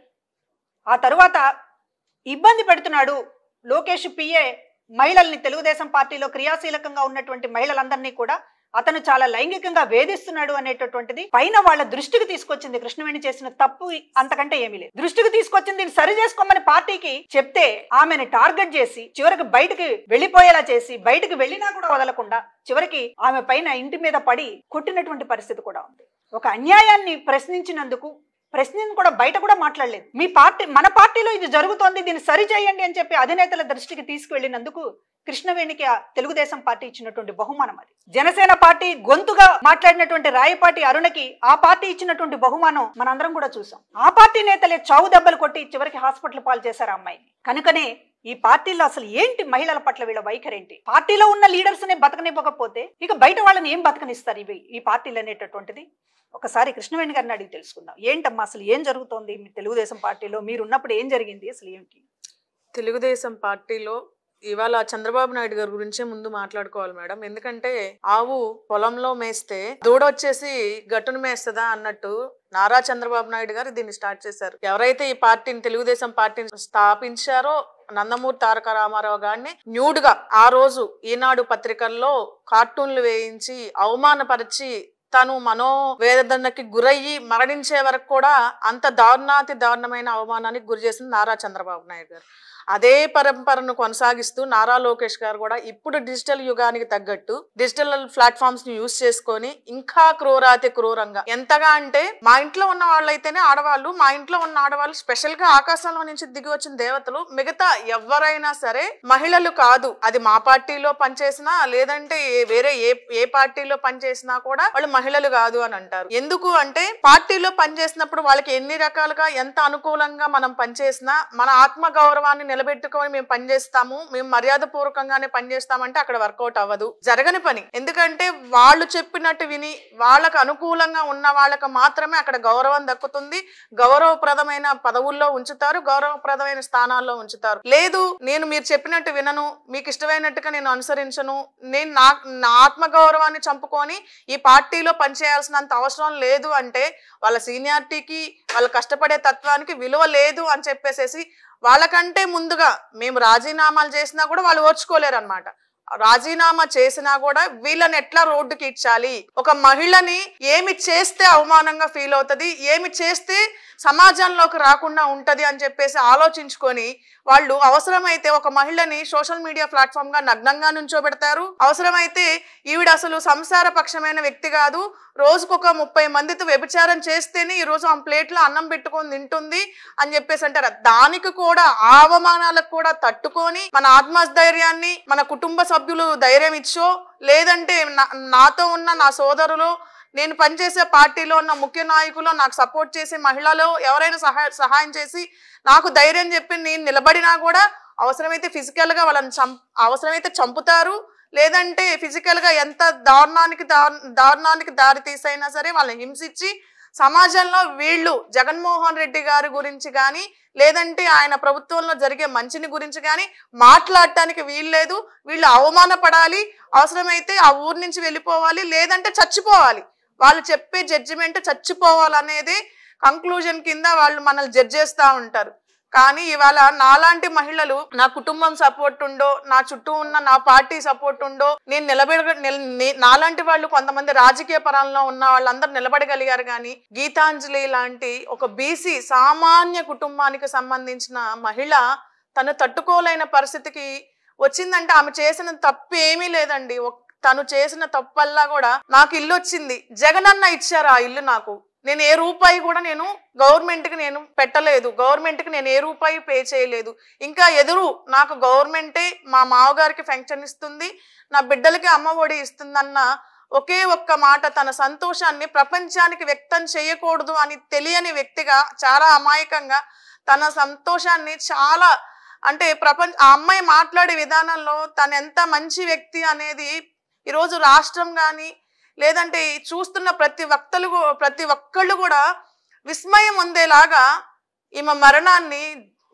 ఆ తరువాత ఇబ్బంది పెడుతున్నాడు లోకేష్ పిఏ మహిళల్ని తెలుగుదేశం పార్టీలో క్రియాశీలకంగా ఉన్నటువంటి మహిళలందరినీ కూడా అతను చాలా లైంగికంగా వేధిస్తున్నాడు అనేటటువంటిది పైన వాళ్ళ దృష్టికి తీసుకొచ్చింది కృష్ణవేణి చేసిన తప్పు అంతకంటే ఏమీ లేదు దృష్టికి తీసుకొచ్చింది దీన్ని సరి చేసుకోమని పార్టీకి చెప్తే ఆమెను టార్గెట్ చేసి చివరికి బయటికి వెళ్ళిపోయేలా చేసి బయటికి వెళ్ళినా కూడా వదలకుండా చివరికి ఆమె పైన ఇంటి మీద పడి కొట్టినటువంటి పరిస్థితి కూడా ఉంది ఒక అన్యాయాన్ని ప్రశ్నించినందుకు ప్రశ్నించి కూడా బయట కూడా మాట్లాడలేదు మీ పార్టీ మన పార్టీలో ఇది జరుగుతోంది దీన్ని సరి చేయండి అని చెప్పి అధినేతల దృష్టికి తీసుకువెళ్ళినందుకు కృష్ణవేణికి ఆ తెలుగుదేశం పార్టీ ఇచ్చినటువంటి బహుమానం అది జనసేన పార్టీ గొంతుగా మాట్లాడినటువంటి రాయపాటి అరుణకి ఆ పార్టీ ఇచ్చినటువంటి బహుమానం మనందరం కూడా చూసాం ఆ పార్టీ నేతలే చావు దెబ్బలు కొట్టి చివరికి హాస్పిటల్ పాలు చేశారు ఆ అమ్మాయిని కనుకనే ఈ పార్టీలో అసలు ఏంటి మహిళల పట్ల వీళ్ళ వైఖరి ఏంటి పార్టీలో ఉన్న లీడర్స్ నే బతకనివ్వకపోతే ఇక బయట వాళ్ళని ఏం బతకనిస్తారు ఇవి ఈ పార్టీలు అనేటటువంటిది ఒకసారి కృష్ణవేణి గారిని అడిగి తెలుసుకుందాం ఏంటమ్మా అసలు ఏం జరుగుతోంది మీ తెలుగుదేశం పార్టీలో మీరు ఉన్నప్పుడు ఏం జరిగింది అసలు ఏంటి తెలుగుదేశం పార్టీలో ఇవాళ చంద్రబాబు నాయుడు గారి గురించే ముందు మాట్లాడుకోవాలి మేడం ఎందుకంటే ఆవు పొలంలో మేస్తే దూడ వచ్చేసి గట్టును మేస్తుందా అన్నట్టు నారా చంద్రబాబు నాయుడు గారు దీన్ని స్టార్ట్ చేశారు ఎవరైతే ఈ పార్టీని తెలుగుదేశం పార్టీని స్థాపించారో నందమూరి తారక రామారావు గారిని న్యూడ్ గా ఆ రోజు ఈనాడు పత్రికల్లో కార్టూన్లు వేయించి అవమానపరిచి తను మనోవేదనకి గురయ్యి మరణించే వరకు కూడా అంత దారుణాతి దారుణమైన అవమానానికి గురి చేసింది నారా చంద్రబాబు నాయుడు గారు అదే పరంపరను కొనసాగిస్తూ నారా లోకేష్ గారు కూడా ఇప్పుడు డిజిటల్ యుగానికి తగ్గట్టు డిజిటల్ ప్లాట్ఫామ్స్ ని యూజ్ చేసుకొని ఇంకా క్రూరాతి క్రూరంగా ఎంతగా అంటే మా ఇంట్లో ఉన్న వాళ్ళైతేనే ఆడవాళ్ళు మా ఇంట్లో ఉన్న ఆడవాళ్ళు స్పెషల్ గా ఆకాశంలో నుంచి దిగి వచ్చిన దేవతలు మిగతా ఎవరైనా సరే మహిళలు కాదు అది మా పార్టీలో పనిచేసినా లేదంటే ఏ- వేరే ఏ ఏ పార్టీలో పనిచేసినా కూడా వాళ్ళు మహిళలు కాదు అని అంటారు ఎందుకు అంటే పార్టీలో పనిచేసినప్పుడు వాళ్ళకి ఎన్ని రకాలుగా ఎంత అనుకూలంగా మనం పనిచేసినా మన ఆత్మ గౌరవాన్ని నిలబెట్టుకొని మేము పనిచేస్తాము మేము మర్యాద పూర్వకంగానే పనిచేస్తామంటే అక్కడ వర్కౌట్ అవ్వదు జరగని పని ఎందుకంటే వాళ్ళు చెప్పినట్టు విని వాళ్ళకు అనుకూలంగా ఉన్న వాళ్ళకి మాత్రమే అక్కడ గౌరవం దక్కుతుంది గౌరవప్రదమైన పదవుల్లో ఉంచుతారు గౌరవప్రదమైన స్థానాల్లో ఉంచుతారు లేదు నేను మీరు చెప్పినట్టు వినను మీకు ఇష్టమైనట్టుగా నేను అనుసరించను నేను నా నా ఆత్మ గౌరవాన్ని చంపుకొని ఈ పార్టీలో పనిచేయాల్సినంత అవసరం లేదు అంటే వాళ్ళ సీనియారిటీకి వాళ్ళ కష్టపడే తత్వానికి విలువ లేదు అని చెప్పేసేసి వాళ్ళకంటే ముందుగా మేము రాజీనామాలు చేసినా కూడా వాళ్ళు ఓర్చుకోలేరు అనమాట రాజీనామా చేసినా కూడా వీళ్ళని ఎట్లా రోడ్డుకి ఇచ్చాలి ఒక మహిళని ఏమి చేస్తే అవమానంగా ఫీల్ అవుతుంది ఏమి చేస్తే సమాజంలోకి రాకుండా ఉంటది అని చెప్పేసి ఆలోచించుకొని వాళ్ళు అవసరమైతే ఒక మహిళని సోషల్ మీడియా ప్లాట్ఫామ్ గా నగ్నంగా నుంచోబెడతారు అవసరమైతే ఈవిడ అసలు సంసార పక్షమైన వ్యక్తి కాదు రోజుకొక ముప్పై మందితో వ్యభిచారం చేస్తేనే ఈ రోజు ఆ ప్లేట్లో అన్నం పెట్టుకొని తింటుంది అని చెప్పేసి అంటారు దానికి కూడా ఆ అవమానాలకు కూడా తట్టుకొని మన ఆత్మస్థైర్యాన్ని మన కుటుంబ సభ్యులు ధైర్యం ఇచ్చో లేదంటే నా- నాతో ఉన్న నా సోదరులు నేను పనిచేసే పార్టీలో ఉన్న ముఖ్య నాయకులు నాకు సపోర్ట్ చేసే మహిళలు ఎవరైనా సహాయ సహాయం చేసి నాకు ధైర్యం చెప్పి నేను నిలబడినా కూడా అవసరమైతే ఫిజికల్ గా వాళ్ళని చం అవసరమైతే చంపుతారు లేదంటే ఫిజికల్ గా ఎంత దారుణానికి దారు- దారుణానికి దారి తీసైనా సరే వాళ్ళని హింసించి సమాజంలో వీళ్ళు జగన్మోహన్ రెడ్డి గారి గురించి కానీ లేదంటే ఆయన ప్రభుత్వంలో జరిగే మంచిని గురించి కానీ మాట్లాడటానికి వీల్లేదు వీళ్ళు అవమానపడాలి అవసరమైతే ఆ ఊరు నుంచి వెళ్ళిపోవాలి లేదంటే చచ్చిపోవాలి వాళ్ళు చెప్పే జడ్జిమెంట్ చచ్చిపోవాలనేది కంక్లూజన్ కింద వాళ్ళు మనల్ని జడ్జ్ చేస్తూ ఉంటారు కానీ ఇవాళ నాలాంటి మహిళలు నా కుటుంబం సపోర్ట్ ఉండో నా చుట్టూ ఉన్న నా పార్టీ సపోర్ట్ ఉండో నేను నిలబడ నిల్- నే- నాలాంటి వాళ్ళు కొంతమంది రాజకీయ పరంలో ఉన్న వాళ్ళందరూ నిలబడగలిగారు కానీ గీతాంజలి లాంటి ఒక బీసీ సామాన్య కుటుంబానికి సంబంధించిన మహిళ తను తట్టుకోలేని పరిస్థితికి వచ్చిందంటే ఆమె చేసిన తప్పు ఏమీ లేదండి ఒక్- తను చేసిన తప్పల్లా కూడా నాకు ఇల్లు వచ్చింది జగనన్న ఇచ్చారు ఆ ఇల్లు నాకు నేను ఏ రూపాయి కూడా నేను గవర్నమెంట్ కి నేను పెట్టలేదు గవర్నమెంట్ కి నేను ఏ రూపాయి పే చేయలేదు ఇంకా ఎదురు నాకు గవర్నమెంటే మా మావగారికి పెన్షన్ ఇస్తుంది నా బిడ్డలకి అమ్మ ఒడి ఇస్తుందన్న ఒకే ఒక్క మాట తన సంతోషాన్ని ప్రపంచానికి వ్యక్తం చేయకూడదు అని తెలియని వ్యక్తిగా చాలా అమాయకంగా తన సంతోషాన్ని చాలా అంటే ప్రపంచ ఆ అమ్మాయి మాట్లాడే విధానంలో తను ఎంత మంచి వ్యక్తి అనేది ఈరోజు రాష్ట్రం కానీ లేదంటే ఈ చూస్తున్న ప్రతి వక్తలు కూ- ప్రతి ఒక్కళ్ళు కూడా విస్మయం పొందేలాగా ఈమె మరణాన్ని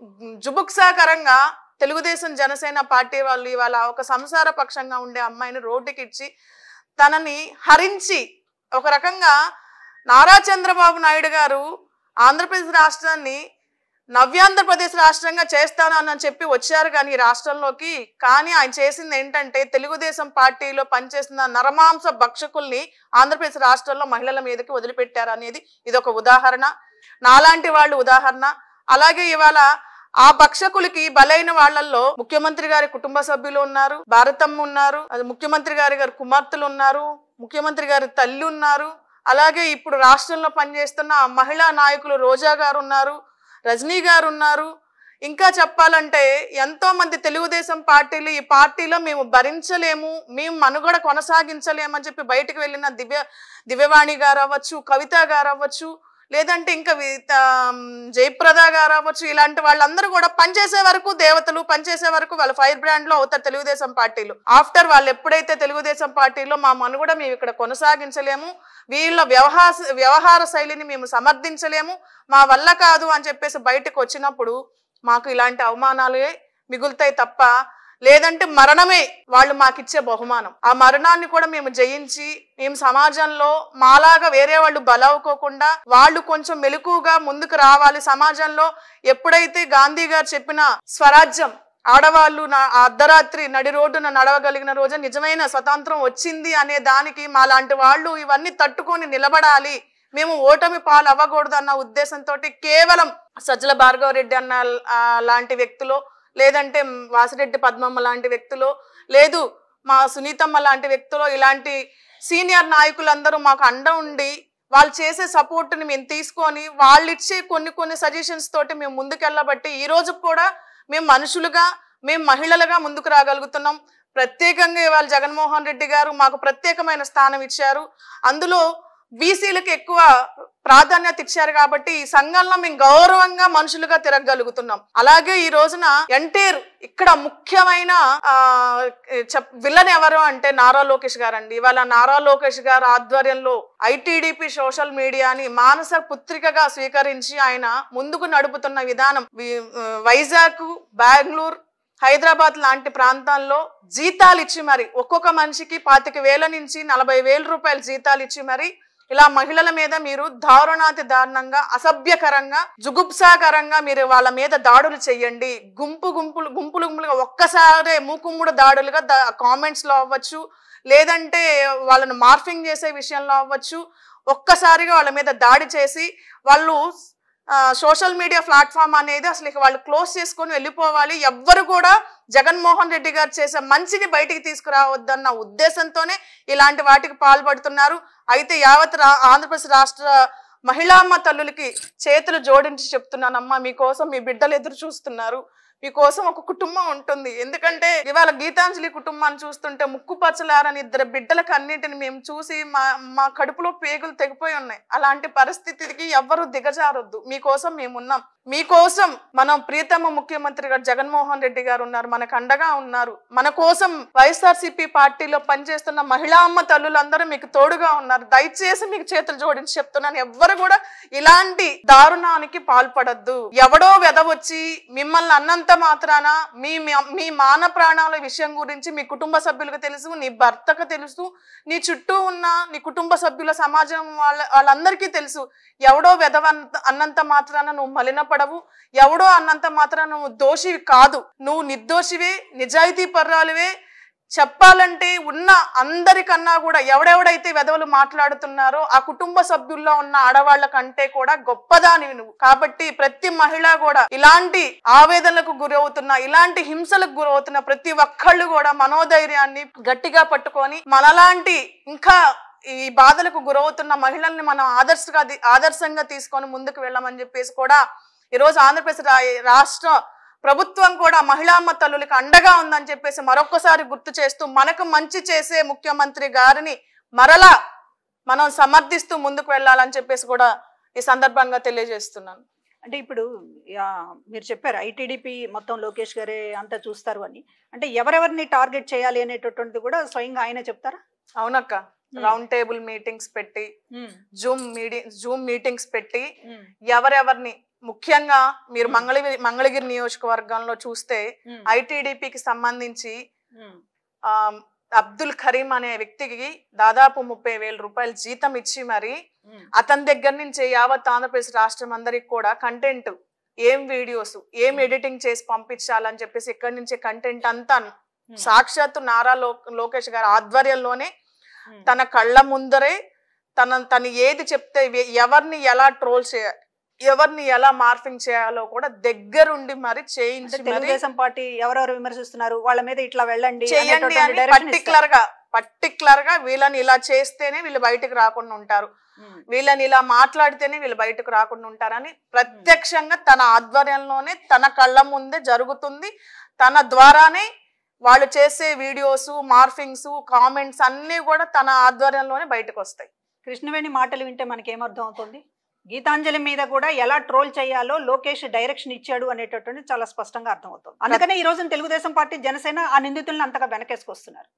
జుబుక్సాకరంగా తెలుగుదేశం జనసేన పార్టీ వాళ్ళు ఇవాళ ఒక సంసార పక్షంగా ఉండే అమ్మాయిని రోడ్డుకి ఇచ్చి తనని హరించి ఒక రకంగా నారా చంద్రబాబు నాయుడు గారు ఆంధ్రప్రదేశ్ రాష్ట్రాన్ని నవ్యాంధ్రప్రదేశ్ రాష్ట్రంగా చేస్తాను అని చెప్పి వచ్చారు కానీ ఈ రాష్ట్రంలోకి కానీ ఆయన చేసింది ఏంటంటే తెలుగుదేశం పార్టీలో పనిచేసిన నరమాంస భక్షకుల్ని ఆంధ్రప్రదేశ్ రాష్ట్రంలో మహిళల మీదకి వదిలిపెట్టారు అనేది ఇది ఒక ఉదాహరణ నాలాంటి వాళ్ళు ఉదాహరణ అలాగే ఇవాళ ఆ భక్షకులకి బలైన వాళ్ళల్లో ముఖ్యమంత్రి గారి కుటుంబ సభ్యులు ఉన్నారు భారతమ్మ ఉన్నారు అది ముఖ్యమంత్రి గారి గారి కుమార్తెలు ఉన్నారు ముఖ్యమంత్రి గారి తల్లి ఉన్నారు అలాగే ఇప్పుడు రాష్ట్రంలో పనిచేస్తున్న మహిళా నాయకులు రోజా గారు ఉన్నారు రజనీ గారు ఉన్నారు ఇంకా చెప్పాలంటే ఎంతో మంది తెలుగుదేశం పార్టీలు ఈ పార్టీలో మేము భరించలేము మేము మనుగడ కొనసాగించలేమని చెప్పి బయటకు వెళ్ళిన దివ్య దివ్యవాణి గారు అవ్వచ్చు కవిత గారు అవ్వచ్చు లేదంటే ఇంకా వి- ఆ, జయప్రద గారు అవ్వచ్చు ఇలాంటి వాళ్ళందరూ కూడా పనిచేసే వరకు దేవతలు పనిచేసే వరకు వాళ్ళ ఫైర్ బ్రాండ్ లో అవుతారు తెలుగుదేశం పార్టీలు ఆఫ్టర్ వాళ్ళు ఎప్పుడైతే తెలుగుదేశం పార్టీలో మా మనుగడ మేము ఇక్కడ కొనసాగించలేము వీళ్ళ వ్యవహార వ్యవహార శైలిని మేము సమర్థించలేము మా వల్ల కాదు అని చెప్పేసి బయటకు వచ్చినప్పుడు మాకు ఇలాంటి అవమానాలే మిగులుతాయి తప్ప లేదంటే మరణమే వాళ్ళు మాకిచ్చే బహుమానం ఆ మరణాన్ని కూడా మేము జయించి మేము సమాజంలో మాలాగా వేరే వాళ్ళు బలవుకోకుండా వాళ్ళు కొంచెం మెలకుగా ముందుకు రావాలి సమాజంలో ఎప్పుడైతే గాంధీ గారు చెప్పిన స్వరాజ్యం ఆడవాళ్ళు నా ఆ అర్ధరాత్రి నడి రోడ్డున నడవగలిగిన రోజు నిజమైన స్వతంత్రం వచ్చింది అనే దానికి మా లాంటి వాళ్ళు ఇవన్నీ తట్టుకొని నిలబడాలి మేము ఓటమి పాలు అవ్వకూడదు అన్న ఉద్దేశంతో కేవలం సజ్జల భార్గవ రెడ్డి అన్న ఆ, లాంటి వ్యక్తులు లేదంటే వాసిరెడ్డి పద్మమ్మ లాంటి వ్యక్తులు లేదు మా సునీతమ్మ లాంటి వ్యక్తులు ఇలాంటి సీనియర్ నాయకులందరూ మాకు అండ ఉండి వాళ్ళు చేసే సపోర్ట్ని మేము తీసుకొని వాళ్ళు ఇచ్చే కొన్ని కొన్ని సజెషన్స్ తోటి మేము ముందుకెళ్ళబట్టి ఈ రోజు కూడా మేము మనుషులుగా మేము మహిళలుగా ముందుకు రాగలుగుతున్నాం ప్రత్యేకంగా ఇవాళ జగన్మోహన్ రెడ్డి గారు మాకు ప్రత్యేకమైన స్థానం ఇచ్చారు అందులో బీసీలకు ఎక్కువ ప్రాధాన్యత ఇచ్చారు కాబట్టి ఈ సంఘంలో మేము గౌరవంగా మనుషులుగా తిరగగలుగుతున్నాం అలాగే ఈ రోజున ఎన్టీఆర్ ఇక్కడ ముఖ్యమైన ఆ, చెప్ విలన్ ఎవరు అంటే నారా లోకేష్ గారు అండి ఇవాళ నారా లోకేష్ గారు ఆధ్వర్యంలో ఐటీడీపీ సోషల్ మీడియాని మానస పుత్రికగా స్వీకరించి ఆయన ముందుకు నడుపుతున్న విధానం వి- వైజాగ్ బెంగళూరు హైదరాబాద్ లాంటి ప్రాంతాల్లో జీతాలు ఇచ్చి మరి ఒక్కొక్క మనిషికి పాతిక వేల నుంచి నలభై వేల రూపాయల జీతాలు ఇచ్చి మరి ఇలా మహిళల మీద మీరు దారుణాతి దారుణంగా అసభ్యకరంగా జుగుప్సాకరంగా మీరు వాళ్ళ మీద దాడులు చెయ్యండి గుంపు గుంపులు గుంపులు గుంపులుగా ఒక్కసారే మూకుమ్ముడు దాడులుగా కామెంట్స్ లో అవ్వచ్చు లేదంటే వాళ్ళను మార్ఫింగ్ చేసే విషయంలో అవ్వచ్చు ఒక్కసారిగా వాళ్ళ మీద దాడి చేసి వాళ్ళు సోషల్ మీడియా ప్లాట్ఫామ్ అనేది అసలు ఇక వాళ్ళు క్లోజ్ చేసుకొని వెళ్ళిపోవాలి ఎవ్వరు కూడా జగన్మోహన్ రెడ్డి గారు చేసే మంచిని బయటికి తీసుకురావద్దన్న ఉద్దేశంతోనే ఇలాంటి వాటికి పాల్పడుతున్నారు అయితే యావత్ రా ఆంధ్రప్రదేశ్ రాష్ట్ర మహిళామ్మ తల్లులకి చేతులు జోడించి చెప్తున్నానమ్మా మీకోసం మీ బిడ్డలు ఎదురు చూస్తున్నారు మీకోసం ఒక కుటుంబం ఉంటుంది ఎందుకంటే ఇవాళ గీతాంజలి కుటుంబాన్ని చూస్తుంటే ముక్కు పచ్చలారని ఇద్దరు బిడ్డలకు అన్నింటిని మేము చూసి మా మా కడుపులో పేగులు తెగిపోయి ఉన్నాయి అలాంటి పరిస్థితికి ఎవ్వరు దిగజారొద్దు మీకోసం మేమున్నాం మీకోసం మనం ప్రియతమ ముఖ్యమంత్రి గారు జగన్మోహన్ రెడ్డి గారు ఉన్నారు మనకు అండగా ఉన్నారు మన కోసం వైఎస్ఆర్సీపీ పార్టీలో పనిచేస్తున్న మహిళా అమ్మ తల్లులందరూ మీకు తోడుగా ఉన్నారు దయచేసి మీకు చేతులు జోడించి చెప్తున్నాను ఎవ్వరు కూడా ఇలాంటి దారుణానికి పాల్పడద్దు ఎవడో వెదవచ్చి మిమ్మల్ని అన్నంత మాత్రాన మీ మీ- మీ మాన ప్రాణాల విషయం గురించి మీ కుటుంబ సభ్యులకు తెలుసు నీ భర్తకు తెలుసు నీ చుట్టూ ఉన్న నీ కుటుంబ సభ్యుల సమాజం వాళ్ళ వాళ్ళందరికీ తెలుసు ఎవడో వెదవ అన్నంత- అన్నంత మాత్రాన నువ్వు మలినపడవు ఎవడో అన్నంత మాత్రాన నువ్వు దోషివి కాదు నువ్వు నిర్దోషివే నిజాయితీ పర్రాలువే చెప్పాలంటే ఉన్న అందరికన్నా కూడా ఎవడెవడైతే వెధవలు మాట్లాడుతున్నారో ఆ కుటుంబ సభ్యుల్లో ఉన్న ఆడవాళ్ళ కంటే కూడా గొప్పదానివి నువ్వు కాబట్టి ప్రతి మహిళ కూడా ఇలాంటి ఆవేదనలకు గురవుతున్న ఇలాంటి హింసలకు గురవుతున్న ప్రతి ఒక్కళ్ళు కూడా మనోధైర్యాన్ని గట్టిగా పట్టుకొని మనలాంటి ఇంకా ఈ బాధలకు గురవుతున్న మహిళల్ని మనం ఆదర్శగా ఆదర్శంగా తీసుకొని ముందుకు వెళ్ళమని చెప్పేసి కూడా ఈరోజు ఆంధ్రప్రదేశ్ రా- రాష్ట్ర ప్రభుత్వం కూడా మహిళామ్మ తల్లులకు అండగా ఉందని చెప్పేసి మరొకసారి గుర్తు చేస్తూ మనకు మంచి చేసే ముఖ్యమంత్రి గారిని మరలా మనం సమర్థిస్తూ ముందుకు వెళ్ళాలని చెప్పేసి కూడా ఈ సందర్భంగా తెలియజేస్తున్నాను అంటే ఇప్పుడు యా, మీరు చెప్పారు ఐటీడీపీ మొత్తం లోకేష్ గారే అంతా చూస్తారు అని అంటే ఎవరెవరిని టార్గెట్ చేయాలి అనేటటువంటిది కూడా స్వయంగా ఆయన చెప్తారా అవునక్క రౌండ్ టేబుల్ మీటింగ్స్ పెట్టి జూమ్ మీడి జూమ్ మీటింగ్స్ పెట్టి ఎవరెవరిని ముఖ్యంగా మీరు మంగళగిరి మంగళగిరి నియోజకవర్గంలో చూస్తే ఐటీడీపీకి సంబంధించి ఆ, అబ్దుల్ కరీం అనే వ్యక్తికి దాదాపు ముప్పై వేల రూపాయలు జీతం ఇచ్చి మరి అతని దగ్గర నుంచి యావత్ ఆంధ్రప్రదేశ్ రాష్ట్రం అందరికి కూడా కంటెంట్ ఏం వీడియోస్ ఏం ఎడిటింగ్ చేసి పంపించాలని చెప్పేసి ఇక్కడి నుంచి కంటెంట్ అంతా సాక్షాత్తు నారా లో లోకేష్ గారి ఆధ్వర్యంలోనే తన కళ్ళ ముందరే తన తను ఏది చెప్తే ఎ- ఎవరిని ఎలా ట్రోల్ చేయాలి ఎవరిని ఎలా మార్ఫింగ్ చేయాలో కూడా దగ్గరుండి మరి అంటే చేయించి మరి తెలుగుదేశం పార్టీ ఎవరెవరు విమర్శిస్తున్నారు వాళ్ళ మీద ఇట్లా వెళ్ళండి చేయండి అనేటటువంటి అని direction ఇస్తారు. పర్టికులర్ గా పర్టికులర్ గా వీళ్ళని ఇలా చేస్తేనే వీళ్ళు బయటకు రాకుండా ఉంటారు ఉమ్. వీళ్ళని ఇలా మాట్లాడితేనే వీళ్ళు బయటకు రాకుండా ఉంటారని ప్రత్యక్షంగా తన ఆధ్వర్యంలోనే తన కళ్ళ ముందే జరుగుతుంది తన ద్వారానే వాళ్ళు చేసే వీడియోస్ మార్ఫింగ్స్ కామెంట్స్ అన్నీ కూడా తన ఆధ్వర్యంలోనే బయటకు వస్తాయి కృష్ణవేణి మాటలు వింటే మనకి ఏమర్థం అవుతుంది గీతాంజలి మీద కూడా ఎలా ట్రోల్ చేయాలో లోకేష్ డైరెక్షన్ ఇచ్చాడు అనేటటువంటి చాలా స్పష్టంగా అర్థమవుతుంది అందుకనే ఈ రోజున తెలుగుదేశం పార్టీ జనసేన ఆ నిందితులను అంతగా వెనకేసుకొస్తున్నారు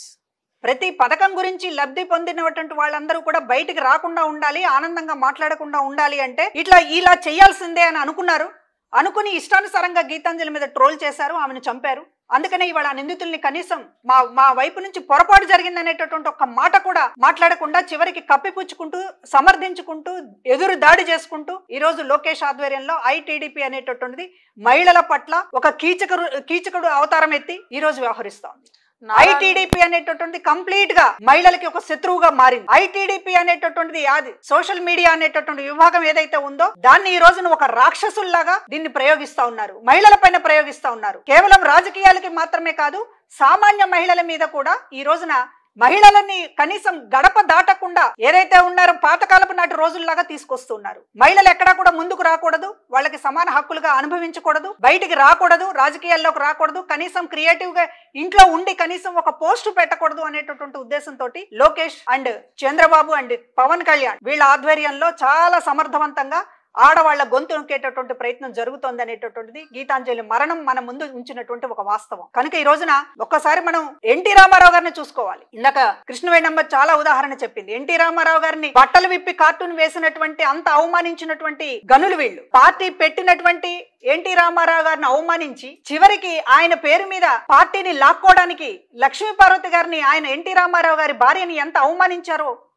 ప్రతి పథకం గురించి లబ్ధి పొందినటువంటి వాళ్ళందరూ కూడా బయటికి రాకుండా ఉండాలి ఆనందంగా మాట్లాడకుండా ఉండాలి అంటే ఇట్లా ఇలా చేయాల్సిందే అని అనుకున్నారు అనుకుని ఇష్టానుసారంగా గీతాంజలి మీద ట్రోల్ చేశారు ఆమెను చంపారు అందుకనే ఇవాళ ఆ నిందితుల్ని కనీసం మా మా వైపు నుంచి పొరపాటు జరిగిందనేటటువంటి ఒక్క మాట కూడా మాట్లాడకుండా చివరికి కప్పిపుచ్చుకుంటూ సమర్థించుకుంటూ ఎదురు దాడి చేసుకుంటూ ఈ రోజు లోకేష్ ఆధ్వర్యంలో ఐటీడీపీ అనేటటువంటిది మహిళల పట్ల ఒక కీచకరు కీచకుడు అవతారం ఎత్తి ఈ రోజు వ్యవహరిస్తోంది ఐటీడీపీ అనేటటువంటిది కంప్లీట్ గా మహిళలకి ఒక శత్రువుగా మారింది ఐటీడీపీ అనేటటువంటిది అది సోషల్ మీడియా అనేటటువంటి విభాగం ఏదైతే ఉందో దాన్ని ఈ రోజున ఒక రాక్షసుల్లాగా దీన్ని ప్రయోగిస్తా ఉన్నారు మహిళల పైన ప్రయోగిస్తా ఉన్నారు కేవలం రాజకీయాలకి మాత్రమే కాదు సామాన్య మహిళల మీద కూడా ఈ రోజున మహిళలని కనీసం గడప దాటకుండా ఏదైతే ఉన్నారో పాతకాలపు నాటి రోజుల్లాగా తీసుకొస్తున్నారు మహిళలు ఎక్కడా కూడా ముందుకు రాకూడదు వాళ్ళకి సమాన హక్కులుగా అనుభవించకూడదు బయటికి రాకూడదు రాజకీయాల్లోకి రాకూడదు కనీసం క్రియేటివ్ గా ఇంట్లో ఉండి కనీసం ఒక పోస్ట్ పెట్టకూడదు అనేటటువంటి ఉద్దేశంతో లోకేష్ అండ్ చంద్రబాబు అండ్ పవన్ కళ్యాణ్ వీళ్ళ ఆధ్వర్యంలో చాలా సమర్థవంతంగా ఆడవాళ్ల గొంతు నొక్కేటటువంటి ప్రయత్నం జరుగుతోంది అనేటటువంటిది గీతాంజలి మరణం మన ముందు ఉంచినటువంటి ఒక వాస్తవం కనుక ఈ రోజున ఒక్కసారి మనం ఎన్టీ రామారావు గారిని చూసుకోవాలి ఇందాక కృష్ణవేణమ్మ చాలా ఉదాహరణ చెప్పింది ఎన్టీ రామారావు గారిని బట్టలు విప్పి కార్టూన్ వేసినటువంటి అంత అవమానించినటువంటి గనులు వీళ్ళు పార్టీ పెట్టినటువంటి ఎన్టీ రామారావు గారిని అవమానించి చివరికి ఆయన పేరు మీద పార్టీని లాక్కోవడానికి లక్ష్మీ పార్వతి గారిని ఆయన ఎన్టీ రామారావు గారి భార్యని ఎంత అవమానించారో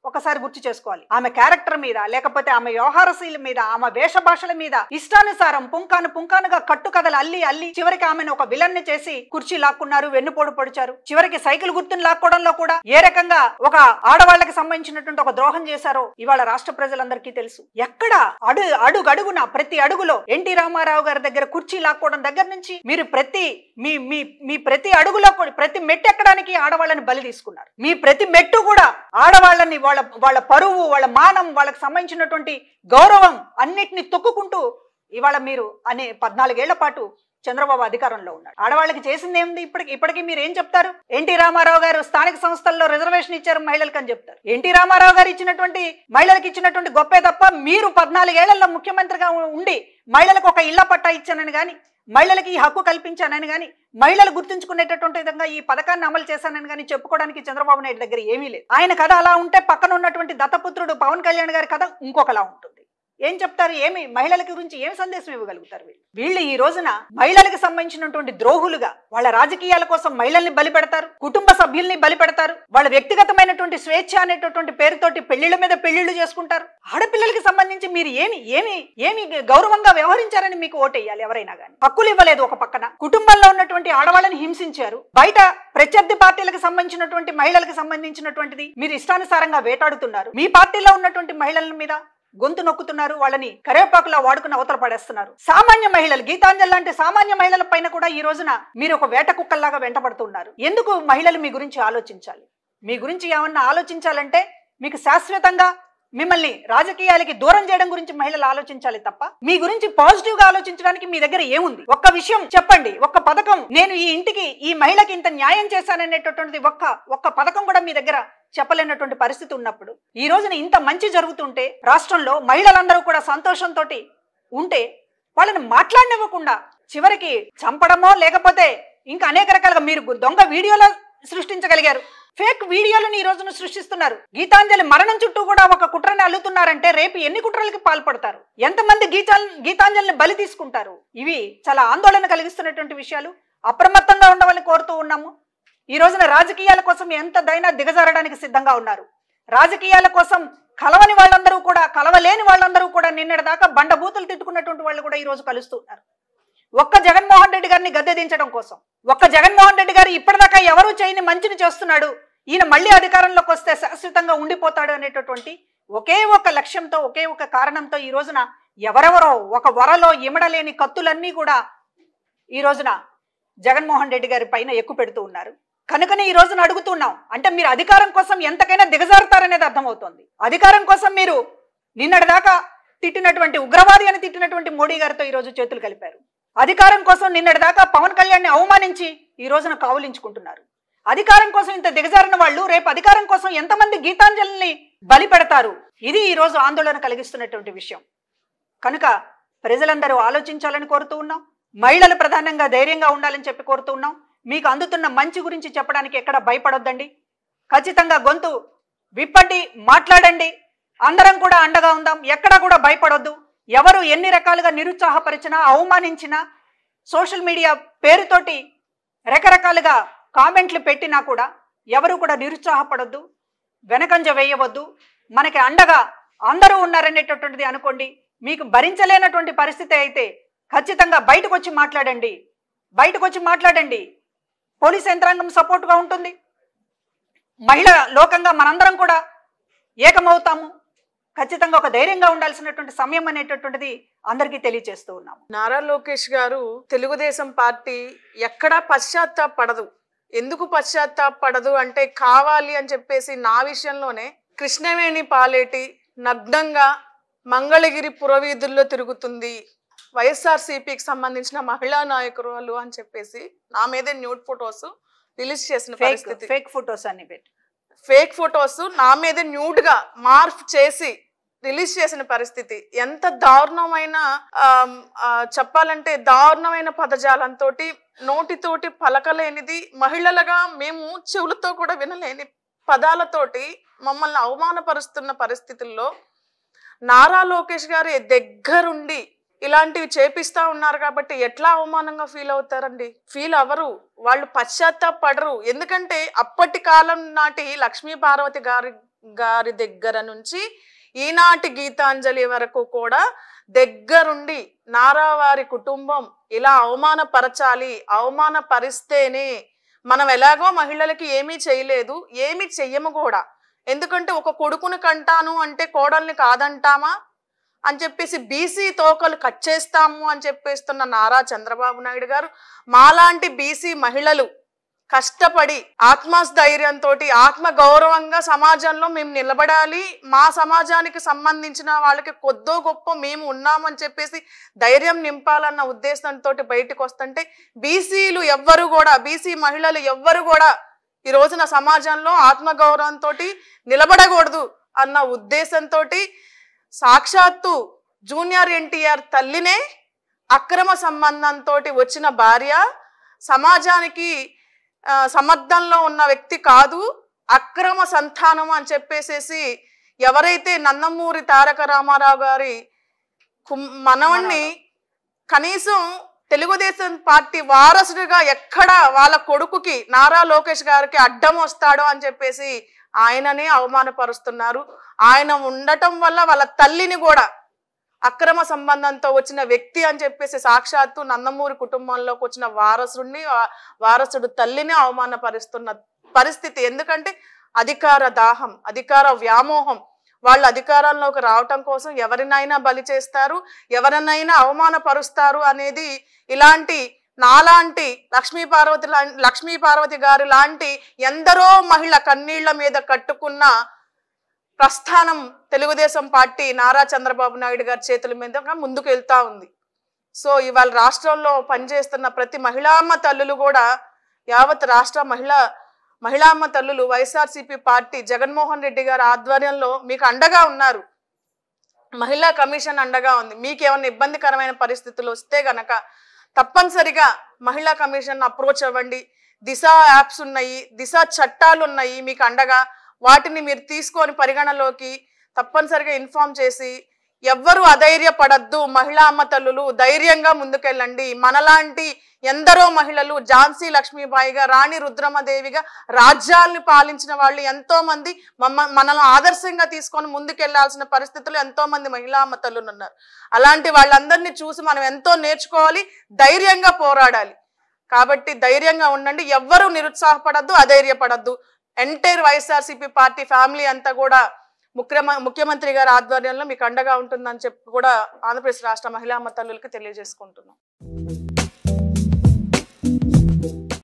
ఒకసారి గుర్తు చేసుకోవాలి ఆమె క్యారెక్టర్ మీద లేకపోతే ఆమె వ్యవహారశీల మీద ఆమె వేష భాషల మీద ఇష్టానుసారం పుంకాను పుంకానుగా కట్టు కథలు అల్లి అల్లి చివరికి ఆమెను ఒక విలన్ ని చేసి కుర్చీ లాక్కున్నారు వెన్నుపోడు పొడిచారు చివరికి సైకిల్ గుర్తుని లాక్కోవడంలో కూడా ఏ రకంగా ఒక ఆడవాళ్ళకి సంబంధించినటువంటి ఒక ద్రోహం చేశారో ఇవాళ రాష్ట్ర ప్రజలందరికీ తెలుసు ఎక్కడ అడు అడుగు అడుగున ప్రతి అడుగులో ఎన్టీ రామారావు గారి దగ్గర కుర్చీ లాక్కోవడం దగ్గర నుంచి మీరు ప్రతి మీ మీ మీ ప్రతి అడుగులో కూడా ప్రతి మెట్టు ఎక్కడానికి ఆడవాళ్ళని బలి తీసుకున్నారు మీ ప్రతి మెట్టు కూడా ఆడవాళ్ళని వాళ్ళ వాళ్ళ పరువు వాళ్ళ మానం వాళ్ళకి సంబంధించినటువంటి గౌరవం అన్నిటిని తొక్కుకుంటూ ఇవాళ మీరు అనే పద్నాలుగేళ్ల పాటు చంద్రబాబు అధికారంలో ఉన్నాడు ఆడవాళ్ళకి చేసింది ఏముంది ఇప్పటికి ఇప్పటికీ మీరు ఏం చెప్తారు ఎన్టీ రామారావు గారు స్థానిక సంస్థల్లో రిజర్వేషన్ ఇచ్చారు మహిళలకు అని చెప్తారు ఎన్టీ రామారావు గారు ఇచ్చినటువంటి మహిళలకు ఇచ్చినటువంటి గొప్పే తప్ప మీరు పద్నాలుగేళ్లలో ముఖ్యమంత్రిగా ఉండి మహిళలకు ఒక ఇళ్ల పట్టా ఇచ్చానని కానీ మహిళలకి ఈ హక్కు కల్పించానని కానీ మహిళలు గుర్తుంచుకునేటటువంటి విధంగా ఈ పథకాన్ని అమలు చేశానని కానీ చెప్పుకోవడానికి చంద్రబాబు నాయుడు దగ్గర ఏమీ లేదు ఆయన కథ అలా ఉంటే పక్కన ఉన్నటువంటి దత్తపుత్రుడు పవన్ కళ్యాణ్ గారి కథ ఇంకొకలా ఉంటుంది ఏం చెప్తారు ఏమి మహిళల గురించి ఏమి సందేశం ఇవ్వగలుగుతారు వీళ్ళు వీళ్ళు ఈ రోజున మహిళలకు సంబంధించినటువంటి ద్రోహులుగా వాళ్ళ రాజకీయాల కోసం మహిళల్ని బలి పెడతారు కుటుంబ సభ్యుల్ని బలి పెడతారు వాళ్ళ వ్యక్తిగతమైనటువంటి స్వేచ్ఛ అనేటటువంటి పేరుతోటి పెళ్లిళ్ళ మీద పెళ్లిళ్ళు చేసుకుంటారు ఆడపిల్లలకి సంబంధించి మీరు ఏమి ఏమి ఏమి గౌరవంగా వ్యవహరించారని మీకు ఓటేయాలి ఎవరైనా కానీ హక్కులు ఇవ్వలేదు ఒక పక్కన కుటుంబంలో ఉన్నటువంటి ఆడవాళ్ళని హింసించారు బయట ప్రత్యర్థి పార్టీలకు సంబంధించినటువంటి మహిళలకు సంబంధించినటువంటిది మీరు ఇష్టానుసారంగా వేటాడుతున్నారు మీ పార్టీలో ఉన్నటువంటి మహిళల మీద గొంతు నొక్కుతున్నారు వాళ్ళని కరివేపాకులా వాడుకుని అవతల పడేస్తున్నారు సామాన్య మహిళలు గీతాంజలి లాంటి సామాన్య మహిళల పైన కూడా ఈ రోజున మీరు ఒక వేట కుక్కల్లాగా వెంటబడుతున్నారు ఎందుకు మహిళలు మీ గురించి ఆలోచించాలి మీ గురించి ఏమన్నా ఆలోచించాలంటే మీకు శాశ్వతంగా మిమ్మల్ని రాజకీయాలకి దూరం చేయడం గురించి మహిళలు ఆలోచించాలి తప్ప మీ గురించి పాజిటివ్ గా ఆలోచించడానికి మీ దగ్గర ఏముంది ఒక్క విషయం చెప్పండి ఒక్క పథకం నేను ఈ ఇంటికి ఈ మహిళకి ఇంత న్యాయం చేశాననేటటువంటిది ఒక్క ఒక్క పథకం కూడా మీ దగ్గర చెప్పలేనటువంటి పరిస్థితి ఉన్నప్పుడు ఈ రోజున ఇంత మంచి జరుగుతుంటే రాష్ట్రంలో మహిళలందరూ కూడా సంతోషంతో ఉంటే వాళ్ళని మాట్లాడనివ్వకుండా చివరికి చంపడమో లేకపోతే ఇంకా అనేక రకాలుగా మీరు దొంగ వీడియోలో సృష్టించగలిగారు ఫేక్ వీడియోలను ఈ రోజున సృష్టిస్తున్నారు గీతాంజలి మరణం చుట్టూ కూడా ఒక కుట్రని అల్లుతున్నారంటే రేపు ఎన్ని కుట్రలకి పాల్పడతారు ఎంతమంది గీతా గీతాంజలిని బలి తీసుకుంటారు ఇవి చాలా ఆందోళన కలిగిస్తున్నటువంటి విషయాలు అప్రమత్తంగా ఉండవాలని కోరుతూ ఉన్నాము ఈ రోజున రాజకీయాల కోసం ఎంతదైనా దిగజారడానికి సిద్ధంగా ఉన్నారు రాజకీయాల కోసం కలవని వాళ్ళందరూ కూడా కలవలేని వాళ్ళందరూ కూడా నిన్నటి దాకా బండబూతులు తిట్టుకున్నటువంటి వాళ్ళు కూడా ఈ రోజు కలుస్తున్నారు ఒక్క జగన్మోహన్ రెడ్డి గారిని గద్దె దించడం కోసం ఒక్క జగన్మోహన్ రెడ్డి గారు ఇప్పటిదాకా ఎవరు చేయని మంచిని చేస్తున్నాడు ఈయన మళ్ళీ అధికారంలోకి వస్తే శాశ్వతంగా ఉండిపోతాడు అనేటటువంటి ఒకే ఒక లక్ష్యంతో ఒకే ఒక కారణంతో ఈ రోజున ఎవరెవరో ఒక వరలో ఇమడలేని కత్తులన్నీ కూడా ఈ రోజున జగన్మోహన్ రెడ్డి గారి పైన ఎక్కువ పెడుతూ ఉన్నారు కనుకనే ఈ రోజున అడుగుతున్నాం అంటే మీరు అధికారం కోసం ఎంతకైనా దిగజారుతారనేది అర్థమవుతోంది అధికారం కోసం మీరు నిన్నటిదాకా తిట్టినటువంటి ఉగ్రవాది అని తిట్టినటువంటి మోడీ గారితో ఈ రోజు చేతులు కలిపారు అధికారం కోసం నిన్నటిదాకా పవన్ కళ్యాణ్ని అవమానించి ఈ రోజున కావులించుకుంటున్నారు అధికారం కోసం ఇంత దిగజారిన వాళ్ళు రేపు అధికారం కోసం ఎంతమంది గీతాంజలిని బలి పెడతారు ఇది ఈ రోజు ఆందోళన కలిగిస్తున్నటువంటి విషయం కనుక ప్రజలందరూ ఆలోచించాలని కోరుతూ ఉన్నాం మహిళలు ప్రధానంగా ధైర్యంగా ఉండాలని చెప్పి కోరుతూ ఉన్నాం మీకు అందుతున్న మంచి గురించి చెప్పడానికి ఎక్కడ భయపడొద్దండి ఖచ్చితంగా గొంతు విప్పండి మాట్లాడండి అందరం కూడా అండగా ఉందాం ఎక్కడా కూడా భయపడొద్దు ఎవరు ఎన్ని రకాలుగా నిరుత్సాహపరిచినా అవమానించినా సోషల్ మీడియా పేరుతోటి రకరకాలుగా కామెంట్లు పెట్టినా కూడా ఎవరు కూడా నిరుత్సాహపడొద్దు వెనకంజ వేయవద్దు మనకి అండగా అందరూ ఉన్నారనేటటువంటిది అనుకోండి మీకు భరించలేనటువంటి పరిస్థితి అయితే ఖచ్చితంగా బయటకు వచ్చి మాట్లాడండి బయటకు వచ్చి మాట్లాడండి పోలీస్ యంత్రాంగం సపోర్ట్గా ఉంటుంది మహిళ లోకంగా మనందరం కూడా ఏకమవుతాము ఖచ్చితంగా ఒక ధైర్యంగా ఉండాల్సినటువంటి సమయం అనేటటువంటిది అందరికీ తెలియజేస్తూ ఉన్నాము నారా లోకేష్ గారు తెలుగుదేశం పార్టీ ఎక్కడా పశ్చాత్తాపడదు ఎందుకు పశ్చాత్తాపడదు అంటే కావాలి అని చెప్పేసి నా విషయంలోనే కృష్ణవేణి పాలేటి నగ్నంగా మంగళగిరి పురవీధుల్లో తిరుగుతుంది వైఎస్ఆర్సీపీకి సంబంధించిన మహిళా నాయకురాలు అని చెప్పేసి నా మీదే న్యూడ్ ఫొటోస్ రిలీజ్ చేసిన ఫేక్ పరిస్థితి ఫేక్ ఫొటోస్ అన్ని పెట్టి ఫేక్ ఫొటోస్ నా మీద న్యూడ్ గా మార్ఫ్ చేసి రిలీజ్ చేసిన పరిస్థితి ఎంత దారుణమైన ఆమ్, ఆ, చెప్పాలంటే దారుణమైన పదజాలంతో నోటితోటి పలకలేనిది మహిళలుగా మేము చెవులతో కూడా వినలేని పదాలతోటి మమ్మల్ని అవమానపరుస్తున్న పరిస్థితుల్లో నారా లోకేష్ గారు దగ్గరుండి ఇలాంటివి చేపిస్తా ఉన్నారు కాబట్టి ఎట్లా అవమానంగా ఫీల్ అవుతారండి ఫీల్ అవ్వరు వాళ్ళు పశ్చాత్తాపడరు ఎందుకంటే అప్పటి కాలం నాటి లక్ష్మీ పార్వతి గారి గారి దగ్గర నుంచి ఈనాటి గీతాంజలి వరకు కూడా దగ్గరుండి నారావారి కుటుంబం ఇలా అవమానపరచాలి అవమానపరిస్తేనే మనం ఎలాగో మహిళలకి ఏమీ చేయలేదు ఏమీ చెయ్యము కూడా ఎందుకంటే ఒక కొడుకుని కంటాను అంటే కోడల్ని కాదంటామా అని చెప్పేసి బీసీ తోకలు కట్ చేస్తాము అని చెప్పేస్తున్న నారా చంద్రబాబు నాయుడు గారు మాలాంటి బీసీ మహిళలు కష్టపడి ఆత్మస్థైర్యంతో ఆత్మ గౌరవంగా సమాజంలో మేము నిలబడాలి మా సమాజానికి సంబంధించిన వాళ్ళకి కొద్దో గొప్ప మేము ఉన్నామని చెప్పేసి ధైర్యం నింపాలన్న ఉద్దేశంతో బయటకు వస్తుంటే బీసీలు ఎవ్వరు కూడా బీసీ మహిళలు ఎవ్వరు కూడా ఈ రోజున సమాజంలో ఆత్మగౌరవంతో నిలబడకూడదు అన్న ఉద్దేశంతో సాక్షాత్తు జూనియర్ ఎన్టీఆర్ తల్లినే అక్రమ సంబంధంతో వచ్చిన భార్య సమాజానికి ఆ, సమర్థంలో ఉన్న వ్యక్తి కాదు అక్రమ సంతానం అని చెప్పేసేసి ఎవరైతే నందమూరి తారక రామారావు గారి కుమ్- మనవణ్ణి కనీసం తెలుగుదేశం పార్టీ వారసుడిగా ఎక్కడ వాళ్ళ కొడుకుకి నారా లోకేష్ గారికి అడ్డం వస్తాడో అని చెప్పేసి ఆయననే అవమానపరుస్తున్నారు ఆయన ఉండటం వల్ల వాళ్ళ తల్లిని కూడా అక్రమ సంబంధంతో వచ్చిన వ్యక్తి అని చెప్పేసి సాక్షాత్తు నందమూరి కుటుంబంలోకి వచ్చిన వారసుడిని వా- వారసుడు తల్లిని అవమానపరుస్తున్న పరిస్థితి ఎందుకంటే అధికార దాహం అధికార వ్యామోహం వాళ్ళు అధికారంలోకి రావటం కోసం ఎవరినైనా బలి చేస్తారు ఎవరినైనా అవమానపరుస్తారు అనేది ఇలాంటి నాలాంటి లక్ష్మీ పార్వతి లా- లక్ష్మీ పార్వతి గారి లాంటి ఎందరో మహిళ కన్నీళ్ల మీద కట్టుకున్న ప్రస్థానం తెలుగుదేశం పార్టీ నారా చంద్రబాబు నాయుడు గారి చేతుల మీదుగా ముందుకు వెళ్తా ఉంది సో ఇవాళ రాష్ట్రంలో పనిచేస్తున్న ప్రతి మహిళామ్మ తల్లులు కూడా యావత్ రాష్ట్ర మహిళా మహిళామ్మ తల్లులు వైఎస్ఆర్సీపీ పార్టీ జగన్మోహన్ రెడ్డి గారి ఆధ్వర్యంలో మీకు అండగా ఉన్నారు మహిళా కమిషన్ అండగా ఉంది మీకు ఏమైనా ఇబ్బందికరమైన పరిస్థితులు వస్తే గనక తప్పనిసరిగా మహిళా కమిషన్ అప్రోచ్ అవ్వండి దిశ యాప్స్ ఉన్నాయి దిశ చట్టాలు ఉన్నాయి మీకు అండగా వాటిని మీరు తీసుకొని పరిగణలోకి తప్పనిసరిగా ఇన్ఫార్మ్ చేసి ఎవ్వరు అధైర్యపడద్దు మహిళా అమ్మ తల్లులు ధైర్యంగా ముందుకెళ్ళండి మనలాంటి ఎందరో మహిళలు ఝాన్సీ లక్ష్మీబాయిగా రాణి రుద్రమదేవిగా రాజ్యాల్ని పాలించిన వాళ్ళు ఎంతో మంది మమ్మ మనల్ని ఆదర్శంగా తీసుకొని ముందుకెళ్లాల్సిన పరిస్థితులు ఎంతో మంది మహిళా అమ్మ తల్లులు ఉన్నారు అలాంటి వాళ్ళందరినీ చూసి మనం ఎంతో నేర్చుకోవాలి ధైర్యంగా పోరాడాలి కాబట్టి ధైర్యంగా ఉండండి ఎవ్వరూ నిరుత్సాహపడద్దు అధైర్యపడద్దు ఎంటైర్ వైఎస్ఆర్సీపీ పార్టీ ఫ్యామిలీ అంతా కూడా ముఖ్యమ ముఖ్యమంత్రి గారి ఆధ్వర్యంలో మీకు అండగా ఉంటుందని చెప్పి కూడా ఆంధ్రప్రదేశ్ రాష్ట్ర మహిళా అమ్మ తల్లులకి తెలియజేసుకుంటున్నాం